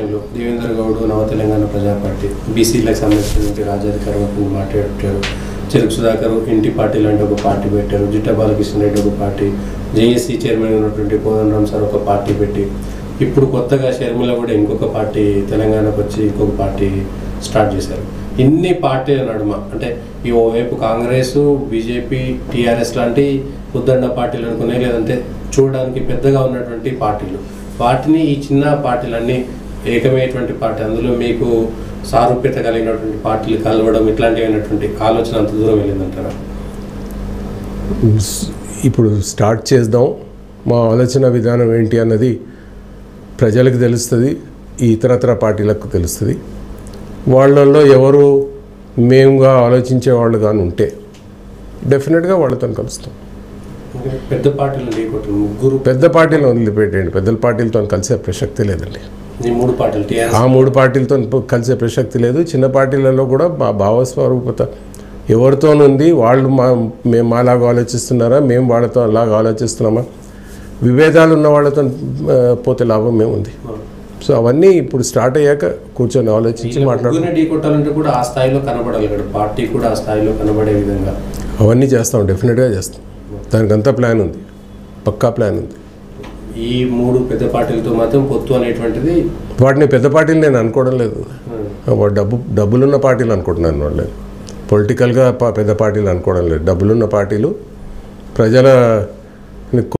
దేవేంద్ర గౌడ్ నవ తెలంగాణ ప్రజా పార్టీ బీసీలకు సంబంధించినటువంటి రాజ్యాధికార వర్గం మాట్లాడారు చెరుకు సుధాకర్ ఇంటి పార్టీ లాంటి ఒక పార్టీ పెట్టారు జిట్ట బాలకృష్ణ రెడ్డి ఒక పార్టీ జేఏసీ చైర్మన్ ఉన్నటువంటి కోదండరామ్ సార్ ఒక పార్టీ పెట్టి ఇప్పుడు కొత్తగా షర్మిల కూడా ఇంకొక పార్టీ తెలంగాణకు వచ్చి ఇంకొక పార్టీ స్టార్ట్ చేశారు ఇన్ని పార్టీల నడుమ అంటే ఈ ఓవైపు కాంగ్రెస్ బీజేపీ టీఆర్ఎస్ లాంటి ఉద్దండ పార్టీలు అనుకున్నాయి లేదంటే చూడడానికి పెద్దగా ఉన్నటువంటి పార్టీలు వాటిని ఈ చిన్న పార్టీలన్నీ ఏకమైనటువంటి పార్టీ అందులో మీకు సారూప్యత కలిగినటువంటి పార్టీలు కలవడం ఇట్లాంటివైనటువంటి ఆలోచన అంత దూరం వెళ్ళిందంటారా ఇప్పుడు స్టార్ట్ చేద్దాం మా ఆలోచన విధానం ఏంటి అన్నది ప్రజలకు తెలుస్తుంది ఈ ఇతరత్ర పార్టీలకు తెలుస్తుంది వాళ్ళల్లో ఎవరు మేముగా ఆలోచించే వాళ్ళు కానీ ఉంటే డెఫినెట్గా వాళ్ళతో కలుస్తాం పెద్ద పార్టీలు ఢీకొట్టు ముగ్గురు పెద్ద పార్టీలు వదిలిపెట్టేయండి పెద్ద పార్టీలతో కలిసే ప్రసక్తి లేదండి ఈ మూడు పార్టీలు ఆ టీఆర్ఎస్ మూడు పార్టీలతో కలిసే ప్రసక్తి లేదు చిన్న పార్టీలలో కూడా మా భావస్వరూపత ఎవరితోనుంది వాళ్ళు మా మేము మాలాగా ఆలోచిస్తున్నారా మేము వాళ్ళతో అలాగా ఆలోచిస్తున్నామా విభేదాలు ఉన్న వాళ్ళతో ఆ, పోతే లాభం మేముంది సో అవన్నీ ఇప్పుడు స్టార్ట్ అయ్యాక కూర్చొని ఆలోచించి మాట్లాడు ముగ్గురిని ఢీకొట్టాలంటే కూడా ఆ స్థాయిలో కనబడాలి కదా పార్టీ కూడా ఆ స్థాయిలో కనబడే విధంగా అవన్నీ చేస్తాం డెఫినెట్గా చేస్తాం దానికి అంతా ప్లాన్ ఉంది పక్కా ప్లాన్ ఉంది ఈ మూడు పెద్ద పార్టీలతో మాత్రం పొత్తు అనేటువంటిది వాటిని పెద్ద పార్టీలు నేను అనుకోవడం లేదు ఉమ్, వాడు డబ్బు డబ్బులున్న పార్టీలు అనుకుంటున్నాను వాళ్ళు పొలిటికల్గా ప- పెద్ద పార్టీలు అనుకోవడం లేదు డబ్బులున్న పార్టీలు ప్రజల